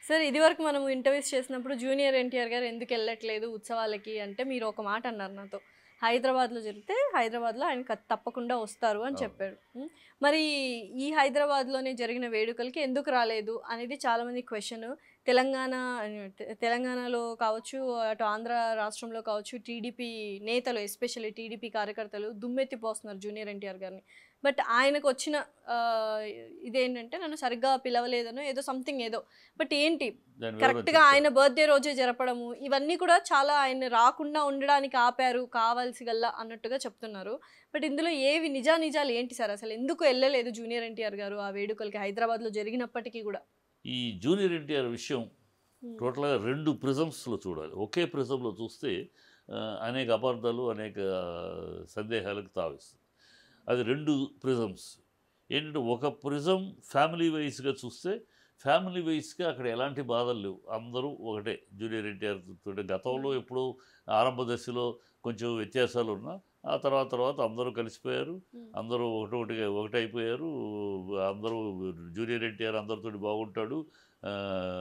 Sir ఇది వరకు మనం ఇంటర్వ్యూస్ చేసినప్పుడు జూనియర్ ఎన్టీఆర్ గారు ఎందుకు వెళ్ళట్లేదు ఉత్సవాలకి అంటే మీరు ఒక మాట అన్నారు నాతో హైదరాబాద్లో జరిగితే హైదరాబాద్లో ఆయన ఖ- తప్పకుండా వస్తారు అని అవును. చెప్పాడు ఉం. మరి ఈ హైదరాబాద్లోనే జరిగిన వేడుకలకి ఎందుకు రాలేదు అనేది చాలామంది క్వశ్చన్ తెలంగాణ తె- తెలంగాణలో కావచ్చు అటు ఆంధ్ర రాష్ట్రంలో కావచ్చు టీడీపీ నేతలు ఎస్పెషల్లీ టీడీపీ కార్యకర్తలు దుమ్మెత్తిపోస్తున్నారు జూనియర్ ఎన్టీఆర్ గారిని బట్ ఆయనకు వచ్చిన ఆ, ఇదేంటంటే నన్ను సరిగ్గా పిలవలేదనో ఏదో సంథింగ్ ఏదో బట్ ఏంటి దాని వివరణ కరెక్ట్గా చెప్తాను. ఆయన బర్త్డే రోజే జరపడము ఇవన్నీ కూడా చాలా ఆయన రాకుండా ఉండడానికి ఆపారు కావాల్సి గల్లా అన్నట్టుగా చెప్తున్నారు బట్ ఇందులో ఏవి నిజా నిజాలు ఏంటి సార్ అసలు ఎందుకు వెళ్ళలేదు జూనియర్ ఎన్టీఆర్ గారు ఆ వేడుకలకి హైదరాబాద్లో జరిగినప్పటికీ కూడా ఈ జూనియర్ ఎన్టీఆర్ విషయం Hmm. టోటల్గా రెండు ప్రిజమ్స్లో చూడాలి ఒకే ప్రిజంలో చూస్తే ఆ, అనేక అపార్థాలు అనేక సందేహాలకు తావిస్తుంది అది రెండు ప్రిజమ్స్ ఏంటంటే ఒక ప్రిజం ఫ్యామిలీ వైజ్గా చూస్తే ఫ్యామిలీ వైజ్గా అక్కడ ఎలాంటి బాధలు లేవు అందరూ ఒకటే జూనియర్ ఎన్టీఆర్ తోటి గతంలో ఎప్పుడూ ఆరంభ దశలో కొంచెం వ్యత్యాసాలు ఉన్నా ఆ తర్వాత తర్వాత అందరూ కలిసిపోయారు Hmm. అందరూ ఒకటొకటిగా ఒకటైపోయారు అందరూ జూనియర్ ఎన్టీఆర్ అందరితోటి బాగుంటాడు ఆ,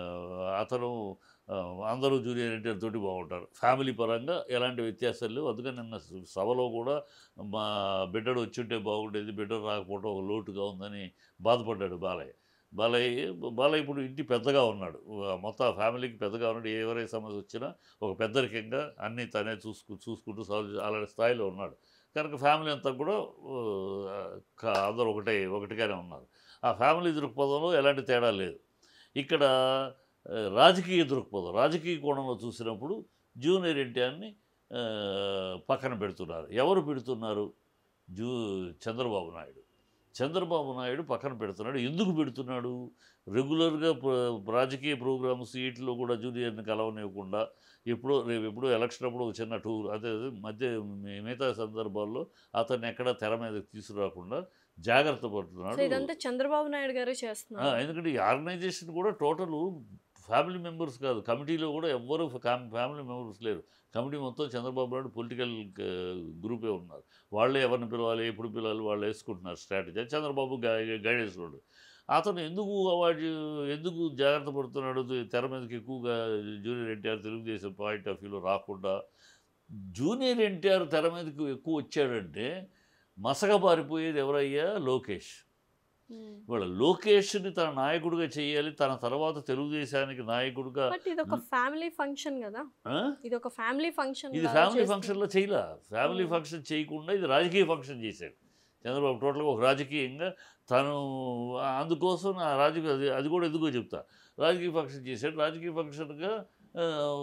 అతను ఆ, అందరూ జూనియర్ ఎన్టీఆర్ తోటి బాగుంటారు ఫ్యామిలీ పరంగా ఎలాంటి వ్యత్యాసాలు లేవు అందుకని నిన్న సభలో కూడా మా బిడ్డడు వచ్చుంటే బాగుండేది బిడ్డడు రాకపోవడం ఒక లోటుగా ఉందని బాధపడ్డాడు బాలయ్య బాలయ్య బాలయ్య ఇప్పుడు ఇంటి పెద్దగా ఉన్నాడు మొత్తం ఫ్యామిలీకి పెద్దగా ఉన్నాడు ఎవరైనా సమస్య వచ్చినా ఒక పెద్దరికంగా అన్నీ తనే చూసుకు చూసుకుంటూ సాల్వ్ చే- అలాంటి స్థాయిలో ఉన్నాడు కనుక ఫ్యామిలీ అంతా కూడా ఆ, క- అందరూ ఒకటే ఒకటిగానే ఉన్నారు ఆ ఫ్యామిలీ దృక్పథంలో ఎలాంటి తేడా లేదు ఇక్కడ ఆ, రాజకీయ దృక్పథం రాజకీయ కోణంలో చూసినప్పుడు జూనియర్ ఎన్టీఆర్ని ఆ, పక్కన పెడుతున్నారు ఎవరు పెడుతున్నారు జూ చంద్రబాబు నాయుడు చంద్రబాబు నాయుడు పక్కన పెడుతున్నాడు ఎందుకు పెడుతున్నాడు రెగ్యులర్గా ప్ర- రాజకీయ ప్రోగ్రామ్స్ వీటిలో కూడా జూనియర్ని కలవనివ్వకుండా ఎప్పుడో రేపు ఎప్పుడో ఎలక్షన్ అప్పుడు ఒక చిన్న టూర్ అదే అదే మధ్య మి- మిగతా సందర్భాల్లో అతన్ని ఎక్కడ తెర మీదకి తీసుకురాకుండా జాగ్రత్త సో పడుతున్నాడు ఇదంతా చంద్రబాబు నాయుడు గారే ఆ, చేస్తున్నారు ఎందుకంటే ఈ ఆర్గనైజేషన్ కూడా టోటల్ ఫ్యామిలీ మెంబర్స్ కాదు కమిటీలో కూడా ఎవ్వరు ఫ్యామిలీ మెంబర్స్ లేరు కమిటీ మొత్తం చంద్రబాబు నాయుడు పొలిటికల్ గ్రూపే ఉన్నారు వాళ్ళే ఎవరిని పిలవాలి ఎప్పుడు పిలవాలి వాళ్ళు వేసుకుంటున్నారు స్ట్రాటజీ చంద్రబాబు గైడెన్స్ రోడ్ అతను ఎందుకు అవార్డు ఎందుకు జాగ్రత్త పడుతున్నాడు తెర మీదకి ఎక్కువగా junior NTR Telugu Desam point of వ్యూలో రాకుండా జూనియర్ ఎన్టీఆర్ తెర మీదకి ఎక్కువ వచ్చాడంటే మసక పారిపోయేది ఎవరయ్యా లోకేష్ ఇవాళ లోకేష్ని తన నాయకుడిగా చేయాలి తన తర్వాత తెలుగుదేశానికి నాయకుడిగా బట్ ఇది ఒక ఫ్యామిలీ ఫంక్షన్ కదా ఆ? ఇది ఒక ఫ్యామిలీ ఫంక్షన్ ఇది ఫ్యామిలీ ఫంక్షన్లో చేయలే ఫ్యామిలీ Hmm. ఫంక్షన్ చేయకుండా ఇది రాజకీయ ఫంక్షన్ చేశాడు చంద్రబాబు టోటల్గా ఒక రాజకీయంగా తను అందుకోసం నా రాజకీయ అది అది కూడా ఎందుకో చెప్తా రాజకీయ ఫంక్షన్ చేశాడు రాజకీయ ఫంక్షన్గా ఆ,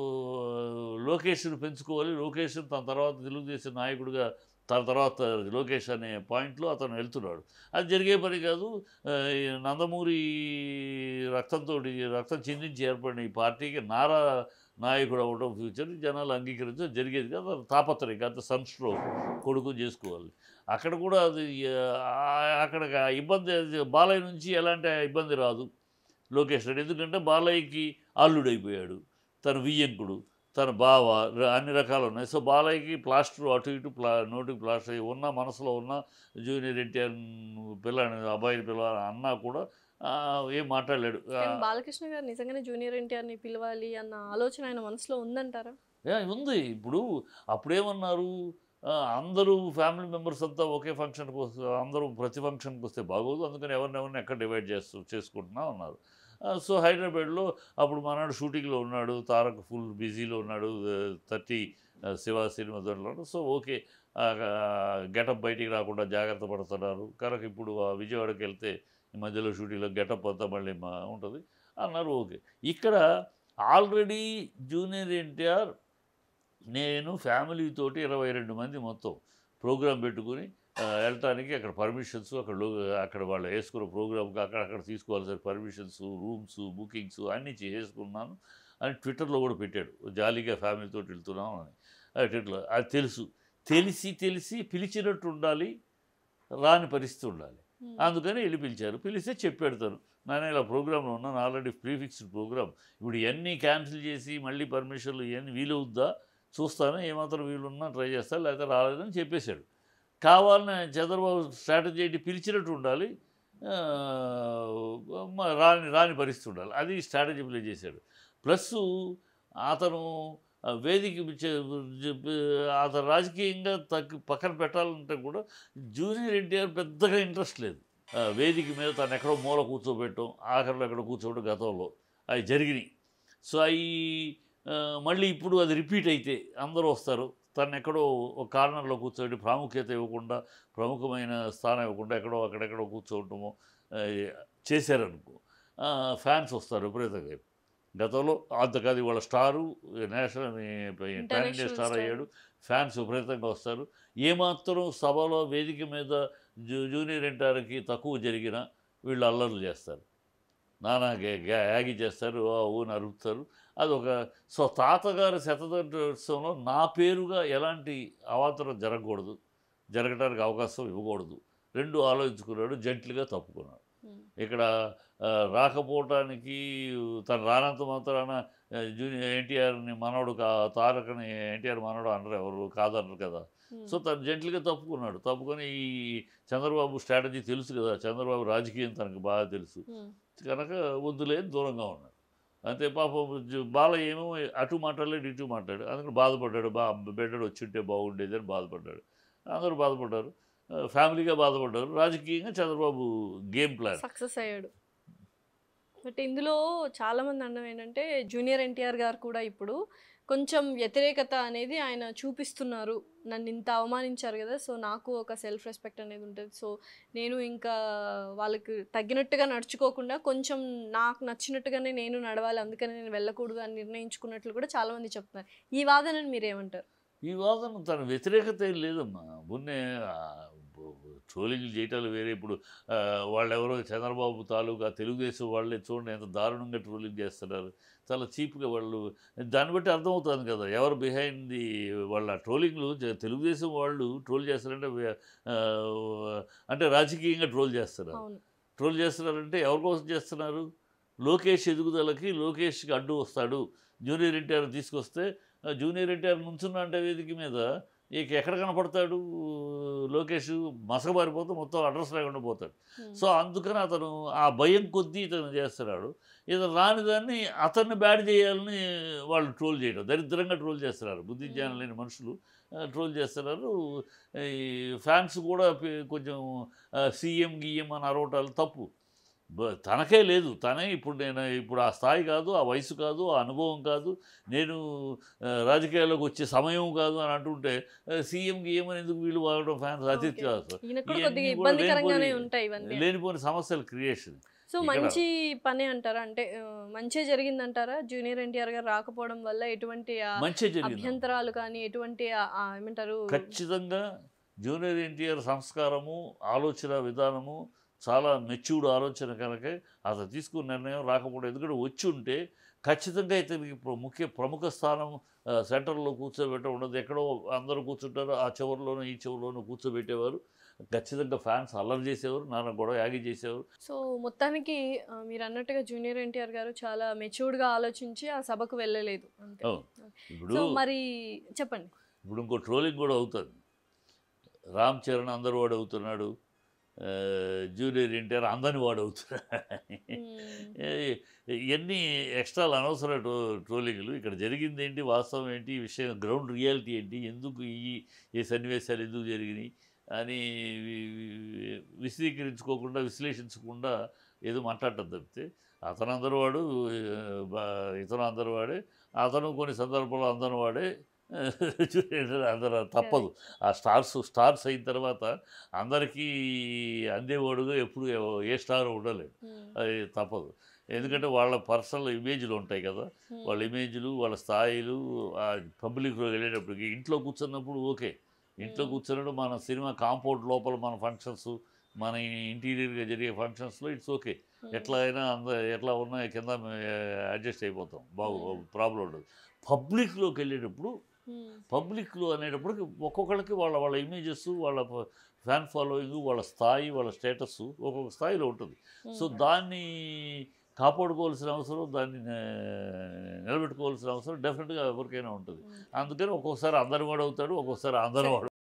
లోకేష్ను పెంచుకోవాలి లోకేష్ తన తర్వాత తెలుగుదేశం నాయకుడిగా తన తర్వాత లోకేష్ అనే పాయింట్లో అతను వెళ్తున్నాడు అది జరిగే పని కాదు ఆ, ఈ నందమూరి రక్తంతో రక్తం చిందించి ఏర్పడిన ఈ పార్టీకి నారా నాయకుడు అవ్వడం ఫ్యూచర్ జనాలు అంగీకరించడం జరిగేది కాదు అది తాపత్రయం అంత సన్స్ట్రోక్ కొడుకు చేసుకోవాలి అక్కడ కూడా అది ఆ, అక్కడ ఆ ఇబ్బంది అది బాలయ్య నుంచి ఎలాంటి ఇబ్బంది రాదు లోకేష్ రెడ్డి ఎందుకంటే బాలయ్యకి అల్లుడైపోయాడు తన వియ్యంకుడు తన బావ ర- అన్ని రకాలు ఉన్నాయి సో బాలయ్యకి ప్లాస్టర్ అటు ఇటు ప్లా నోటికి ప్లాస్టర్ అయి ఉన్న మనసులో ఉన్న జూనియర్ ఎన్టీఆర్ పిల్లని అబ్బాయిని పిల్ల అన్నా కూడా ఆ, ఏం మాట్లాడలేడు ఆ, కానీ బాలకృష్ణ గారు నిజంగానే జూనియర్ ఎన్టీఆర్ ని పిలవాలి అన్న ఆలోచన ఆయన మనసులో ఉందంటారా యా, ఉంది ఇప్పుడు అప్పుడేమన్నారు ఆ, అందరూ ఫ్యామిలీ మెంబర్స్ అంతా ఒకే ఫంక్షన్కి వస్తే అందరూ ప్రతి ఫంక్షన్కి వస్తే బాగోదు అందుకని ఎవరినెవరిని ఎక్కడ డివైడ్ చేస్తూ చేసుకుంటున్నా ఉన్నారు ఆ, సో హైదరాబాద్లో అప్పుడు మనాడు షూటింగ్లో ఉన్నాడు తారక్ ఫుల్ బిజీలో ఉన్నాడు థర్టీ శివ సినిమా దాంట్లో ఉన్నాడు. సో ఓకే గెటప్ బయటికి రాకుండా జాగ్రత్త పడుతున్నారు కనుక ఇప్పుడు ఆ విజయవాడకి వెళ్తే ఈ మధ్యలో షూటింగ్లో గెటప్ అంతా మళ్ళీ మా ఉంటుంది అన్నారు ఓకే ఇక్కడ ఆల్రెడీ జూనియర్ ఎన్టీఆర్ నేను ఫ్యామిలీ తోటి ఇరవై రెండు మంది మొత్తం ప్రోగ్రాం పెట్టుకుని ఆ, వెళ్ళటానికి అక్కడ పర్మిషన్స్ అక్కడ లో- అక్కడ వాళ్ళు వేసుకున్న ప్రోగ్రామ్కి అక్కడ అక్కడ తీసుకోవాల్సిన పర్మిషన్స్ రూమ్స్ బుకింగ్స్ అన్నీ చేసుకున్నాను అని ట్విట్టర్లో కూడా పెట్టాడు జాలీగా ఫ్యామిలీతో వెళ్తున్నాం అని అది ట్విట్టర్లో అది తెలుసు తెలిసి తెలిసి పిలిచినట్టు ఉండాలి రాని పరిస్థితి ఉండాలి Hmm. అందుకని వెళ్ళి పిలిచారు పిలిస్తే చెప్పాడు తను నేను ఇలా ప్రోగ్రాంలో ఉన్నాను ఆల్రెడీ ప్రీఫిక్స్డ్ ప్రోగ్రామ్ ఇప్పుడు ఇవన్నీ క్యాన్సిల్ చేసి మళ్ళీ పర్మిషన్లు ఇవన్నీ వీలవుద్దా చూస్తాను ఏమాత్రం వీలున్నా ట్రై చేస్తాను లేకపోతే రాలేదని చెప్పేశాడు కావాలని చంద్రబాబు స్ట్రాటజీ ఏంటి పిలిచినట్టు ఉండాలి ఆ, మ- రాని రాని పరిస్థితి ఉండాలి అది స్ట్రాటజీ ప్లే చేశాడు ప్లస్ అతను ఆ, వేదిక చే- చెప్ప- అతను రాజకీయంగా తగ్గి పక్కన పెట్టాలంటే కూడా జూనియర్ ఎన్టీఆర్ పెద్దగా ఇంట్రెస్ట్ లేదు ఆ, వేదిక మీద తను ఎక్కడో మూల కూర్చోబెట్టడం ఆఖరిలో ఎక్కడో కూర్చోబెట్టడం గతంలో అవి జరిగినాయి సో అవి మళ్ళీ ఇప్పుడు అది రిపీట్ అయితే అందరూ వస్తారు తను ఎక్కడో ఒక కార్నర్లో కూర్చోబెట్టి ప్రాముఖ్యత ఇవ్వకుండా ప్రముఖమైన స్థానం ఇవ్వకుండా ఎక్కడో అక్కడెక్కడో కూర్చోవటము ఆ, చేశారనుకో ఆ, ఫ్యాన్స్ వస్తారు విపరీతంగా గతంలో అంతకాదు వాళ్ళ star national pan India International star star. అయ్యాడు ఫ్యాన్స్ విపరీతంగా వస్తారు ఏమాత్రం సభలో వేదిక మీద జూ జూనియర్ ఎన్టీఆర్కి తక్కువ జరిగినా వీళ్ళు అల్లర్లు చేస్తారు నానా గే- గే- యాగి చేస్తారు ఆ ఊని అరుపుతారు అది ఒక సో తాతగారి శతదోత్సవంలో నా పేరుగా ఎలాంటి అవాంతరం జరగకూడదు జరగడానికి అవకాశం ఇవ్వకూడదు రెండు ఆలోచించుకున్నాడు జంట్లుగా తప్పుకున్నాడు ఉమ్. ఇక్కడ ఆ, రాకపోవటానికి తను రానంత మాత్రాన ఆ, జూనియర్ ఎన్టీఆర్ని మనవడు కా తారకని ఎన్టీఆర్ మనవడు అనరు ఎవరు కాదనరు కదా ఉమ్. సో తను జెంట్లుగా తప్పుకున్నాడు తప్పుకొని ఈ చంద్రబాబు స్ట్రాటజీ తెలుసు కదా చంద్రబాబు రాజకీయం తనకు బాగా తెలుసు ఉమ్. కనుక వద్దులే అని దూరంగా ఉన్నాడు అంతే పాపం జ- బాలయ్య ఏమో అటు మాట్లాడలేడు ఇటు మాట్లాడు అందుకని బాధపడ్డాడు బా బిడ్డడు వచ్చి ఉంటే బాగుండేది అని బాధపడ్డాడు అందరూ బాధపడ్డారు ఆ, ఫ్యామిలీగా బాధపడ్డారు రాజకీయంగా చంద్రబాబు గేమ్ ప్లాన్ సక్సెస్ అయ్యాడు బట్ ఇందులో చాలా మంది అనడం ఏంటంటే జూనియర్ ఎన్టీఆర్ గారు కూడా ఇప్పుడు కొంచెం వ్యతిరేకత అనేది ఆయన చూపిస్తున్నారు నన్ను ఇంత అవమానించారు కదా సో నాకు ఒక సెల్ఫ్ రెస్పెక్ట్ అనేది ఉంటుంది సో నేను ఇంకా వాళ్ళకి తగ్గినట్టుగా నడుచుకోకుండా కొంచెం నాకు నచ్చినట్టుగానే నేను నడవాలి అందుకని నేను వెళ్ళకూడదు అని నిర్ణయించుకున్నట్లు కూడా చాలా మంది చెప్తున్నారు ఈ వాదనని మీరేమంటారు ఈ వాదన తన వ్యతిరేకత ఏం లేదమ్మా మొన్నే ట్రోలింగ్లు చేయటాలు వేరే ఇప్పుడు ఆ, వాళ్ళెవరో చంద్రబాబు తాలూకా తెలుగుదేశం వాళ్ళే చూడండి ఎంత దారుణంగా ట్రోలింగ్ చేస్తున్నారు చాలా చీప్గా వాళ్ళు దాన్ని బట్టి అర్థమవుతుంది కదా ఎవరు బిహైండ్ ది వాళ్ళ ట్రోలింగ్లు జ- తెలుగుదేశం వాళ్ళు ట్రోల్ చేస్తారంటే వే- ఆ, అంటే రాజకీయంగా ట్రోల్ చేస్తున్నారు అవును ట్రోల్ చేస్తున్నారంటే ఎవరి కోసం చేస్తున్నారు లోకేష్ ఎదుగుదలకి లోకేష్కి అడ్డు వస్తాడు జూనియర్ ఎన్టీఆర్ తీసుకొస్తే ఆ జూనియర్ ఎన్టీఆర్ నుంచున్న అంటే వేదిక మీద ఇక ఎక్కడ కనపడతాడు లోకేష్ మసకబారిపోతే మొత్తం అడ్రస్ లేకుండా పోతాడు ఉమ్. సో అందుకని అతను ఆ భయం కొద్దీ ఇతను చేస్తున్నాడు ఇతను రాని దాన్ని అతన్ని బ్యాడ్ చేయాలని వాళ్ళు ట్రోల్ చేయడం దరిద్రంగా ట్రోల్ చేస్తున్నారు బుద్ధి జ్ఞానం లేని మనుషులు ట్రోల్ చేస్తున్నారు ఈ ఫ్యాన్స్ కూడా పి- కొంచెం సీఎం గీఎం అని అరవటాలు తప్పు బ- తనకే లేదు తనే ఇప్పుడు నేను ఇప్పుడు ఆ స్థాయి కాదు ఆ వయసు కాదు ఆ అనుభవం కాదు నేను ఆ, రాజకీయాల్లోకి వచ్చే సమయం కాదు అని అంటుంటే సీఎం గీఎం అని ఎందుకు వీళ్ళు వాడడం ఫ్యాన్స్ Okay. అతిథి కాదు ఈయనకు కూడా ఇవన్నీ కొద్దిగా కూడా ఇబ్బందికరంగానే లేనిపోని- ఉంటాయి ఇవన్నీ లేనిపోని సమస్యల క్రియేషన్ సో ఇక్కడ- మంచి పనే అంటారా అంటే ఆ, మంచే జరిగిందంటారా జూనియర్ ఎన్టీఆర్ గారు రాకపోవడం వల్ల ఎటువంటి ఆ, మంచి జరిగింది అభ్యంతరాలు కానీ ఎటువంటి ఆ- ఆ ఏమంటారు ఖచ్చితంగా జూనియర్ ఎన్టీఆర్ సంస్కారము ఆలోచన విధానము చాలా మెచ్యూర్డ్ ఆలోచన కనుక అతను తీసుకున్న నిర్ణయం రాకపోవడం ఎందుకంటే వచ్చి ఉంటే ఖచ్చితంగా ఇతనికి ప్ర- ముఖ్య ప్రముఖ స్థానం ఆ, సెంటర్లో కూర్చోబెట్ట ఉండదు ఎక్కడో అందరూ కూర్చుంటారు ఆ చివరిలోనూ ఈ చివరిలోనూ కూర్చోబెట్టేవారు ఖచ్చితంగా ఫ్యాన్స్ అల్లరి చేసేవారు నాన్న గొడవ యాగి చేసేవారు సో మొత్తానికి ఆ, మీరు అన్నట్టుగా జూనియర్ ఎన్టీఆర్ గారు చాలా మెచ్యూర్డ్ గా ఆలోచించి ఆ సభకు వెళ్ళలేదు అంతే అవును. ఇప్పుడు సో మరి చెప్పండి ఇప్పుడు ఇంకో ట్రోలింగ్ కూడా అవుతుంది రామ్ చరణ్ అందరు వాడు అవుతున్నాడు ఆ, జూనియర్ ఎన్టీఆర్ అందని వాడు అవుతున్నాడు మ్మ్. ఏ- ఇవన్నీ ఎక్స్ట్రాలు అనవసర ట్రో ట్రోలింగ్లు ఇక్కడ జరిగింది ఏంటి వాస్తవం ఏంటి ఈ విషయం గ్రౌండ్ రియాలిటీ ఏంటి ఎందుకు ఈ ఈ సన్నివేశాలు ఎందుకు జరిగినాయి అని వి- వి- విశదీకరించుకోకుండా విశ్లేషించకుండా ఏదో మాట్లాడటం తప్పితే అతను అందరు వాడు ఆ, బా- ఇతను అందరు వాడే అతను కొన్ని సందర్భాల్లో అందరు వాడే అందరూ తప్పదు ఆ స్టార్స్ స్టార్స్ అయిన తర్వాత అందరికీ అందేవాడుగా ఎప్పుడు ఏ స్టార్ ఉండలేదు మ్మ్. అది తప్పదు ఎందుకంటే వాళ్ళ పర్సనల్ ఇమేజ్లు ఉంటాయి కదా మ్మ్. వాళ్ళ ఇమేజ్లు వాళ్ళ స్థాయిలు ఆ పబ్లిక్లో వెళ్ళేటప్పటికి ఇంట్లో కూర్చున్నప్పుడు ఓకే ఇంట్లో మ్మ్. కూర్చున్నప్పుడు మన సినిమా కాంపౌండ్ లోపల మన ఫంక్షన్స్ మన ఇంటీరియర్గా జరిగే ఫంక్షన్స్లో ఇట్స్ ఓకే మ్మ్. ఎట్లా అయినా అంద ఎట్లా ఉన్నా కింద అడ్జస్ట్ అయిపోతాం బాగు మ్మ్. ప్రాబ్లం ఉండదు పబ్లిక్లోకి వెళ్ళేటప్పుడు మ్మ్. పబ్లిక్లో అనేటప్పటికి ఒక్కొక్కరికి వాళ్ళ వాళ్ళ ఇమేజెస్ వాళ్ళ ఫ్యాన్ ఫాలోయింగ్ వాళ్ళ స్థాయి వాళ్ళ స్టేటస్ ఒక్కొక్క స్థాయిలో ఉంటుంది సో మ్మ్. దాన్ని కాపాడుకోవాల్సిన అవసరం దాన్ని ఆ, నిలబెట్టుకోవాల్సిన అవసరం డెఫినెట్గా ఎవరికైనా ఉంటుంది మ్మ్. అందుకని ఒక్కొక్కసారి అందరి వాడు అవుతాడు ఒక్కొక్కసారి అందరి వాడు